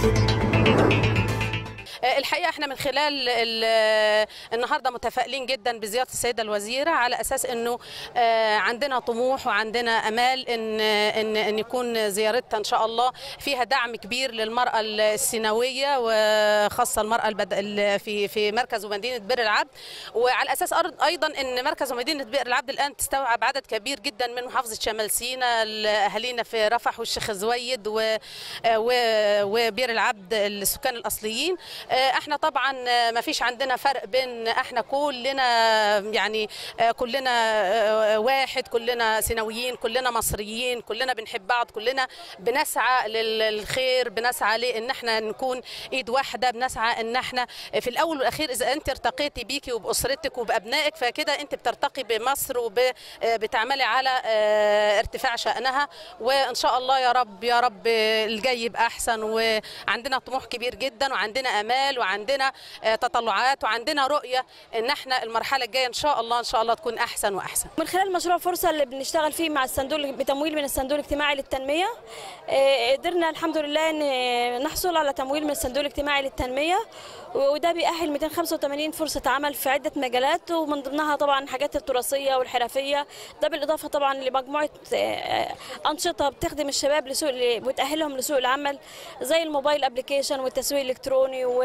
الحقيقه احنا من خلال ال- النهارده متفائلين جدا بزياره السيده الوزيره على اساس انه آه، عندنا طموح وعندنا امال ان ان ان يكون زيارتها ان شاء الله فيها دعم كبير للمراه السيناويه وخاصه المراه البد... ال- في في مركز ومدينه بئر العبد وعلى اساس أر- ايضا ان مركز ومدينه بئر العبد الان تستوعب عدد كبير جدا من محافظه شمال سيناء اهالينا في رفح والشيخ زويد و... و... وبئر العبد السكان الاصليين آه، احنا طبعا ما فيش عندنا فرق بين احنا كلنا يعني آه، كلنا آه، واحد كلنا سيناويين كلنا مصريين كلنا بنحب بعض كلنا بنسعى لل- للخير بنسعى لان احنا نكون ايد واحده بنسعى ان احنا في الاول والاخير اذا انت ارتقيتي بيكي وباسرتك وبابنائك فكده انت بترتقي بمصر وبتعملي على آه، ارتفاع شانها وان شاء الله يا رب يا رب الجاي يبقى احسن وعندنا طموح كبير جدا وعندنا امال وعندنا آه، تطلعات وعندنا رؤيه ان احنا المرحله الجايه ان شاء الله ان شاء الله تكون احسن واحسن من خلال مشروع فرصة اللي بنشتغل فيه مع الصندوق بتمويل من الصندوق الاجتماعي للتنمية آه، قدرنا الحمد لله ان نحصل على تمويل من الصندوق الاجتماعي للتنمية وده بيأهل 285 فرصة عمل في عدة مجالات ومن ضمنها طبعا الحاجات التراثية والحرفية ده بالإضافة طبعا لمجموعة آه، أنشطة بتخدم الشباب لسوق بتأهلهم لسوق العمل زي الموبايل ابلكيشن والتسويق الإلكتروني و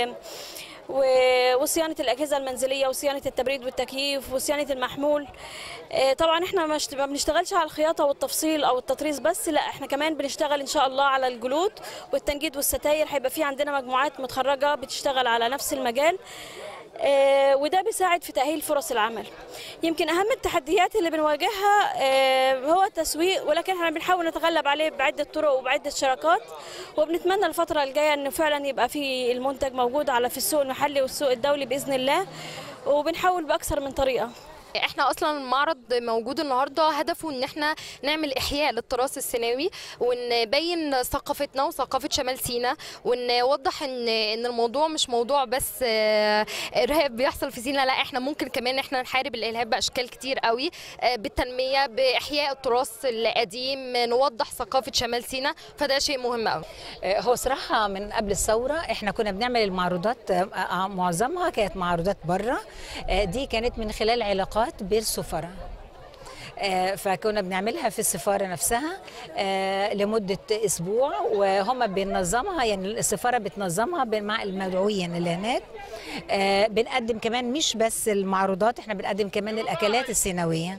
و- وصيانه الاجهزه المنزليه وصيانه التبريد والتكييف وصيانه المحمول آه، طبعا احنا مش ما بنشتغلش على الخياطه والتفصيل او التطريز بس لا احنا كمان بنشتغل ان شاء الله على الجلود والتنجيد والستاير هيبقى في عندنا مجموعات متخرجه بتشتغل على نفس المجال آه، وده بيساعد في تأهيل فرص العمل يمكن أهم التحديات اللي بنواجهها آه، هو التسويق ولكن احنا بنحاول نتغلب عليه بعدة طرق وبعدة شراكات وبنتمنى الفترة الجاية أنه فعلا يبقى في المنتج موجود على في السوق المحلي والسوق الدولي بإذن الله وبنحاول بأكثر من طريقة احنا اصلا المعرض موجود النهارده هدفه ان احنا نعمل احياء للتراث السيناوي ونبين ثقافتنا وثقافه شمال سيناء ونوضح ان ان الموضوع مش موضوع بس آه، ارهاب بيحصل في سيناء لا احنا ممكن كمان احنا نحارب الارهاب باشكال كتير قوي آه، بالتنميه باحياء التراث القديم نوضح ثقافه شمال سيناء فده شيء مهم قوي هو صراحة من قبل الثورة احنا كنا بنعمل المعروضات آه، آه، معظمها كانت معروضات بره آه، دي كانت من خلال علاقات بالسفراء آه، فكنا بنعملها في السفارة نفسها آه، لمدة أسبوع وهم بننظمها يعني السفارة بتنظمها ب- مع المدعوين اللي هناك آه، بنقدم كمان مش بس المعروضات احنا بنقدم كمان الأكلات السيناوية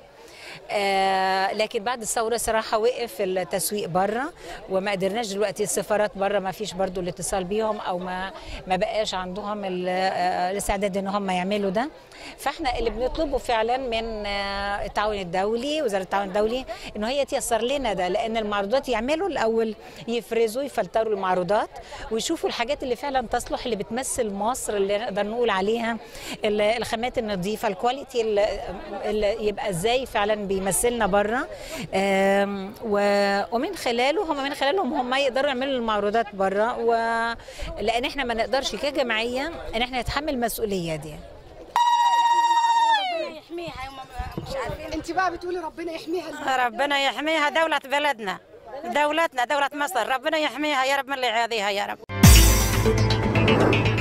آه لكن بعد الثوره صراحه وقف التسويق بره وما قدرناش دلوقتي السفارات بره ما فيش برضو الاتصال بيهم او ما ما بقاش عندهم ال- آه، الاستعداد ان هم يعملوا ده فاحنا اللي بنطلبه فعلا من آه، التعاون الدولي وزاره التعاون الدولي انه هي تيسر لنا ده لان المعروضات يعملوا الاول يفرزوا يفلتروا المعروضات ويشوفوا الحاجات اللي فعلا تصلح اللي بتمثل مصر اللي نقدر نقول عليها ال- الخامات النظيفه الكواليتي ال- اللي يبقى ازاي فعلا بيمثلنا بره آم، و- ومن خلاله هم من خلالهم هم يقدروا يعملوا المعروضات بره و- لان احنا ما نقدرش كجمعيه ان احنا نتحمل المسؤوليه دي انت بقى بتقولي ربنا يحميها ربنا يحميها دولة بلدنا دولتنا دولة مصر ربنا يحميها يا رب من اللي يعاديها يا رب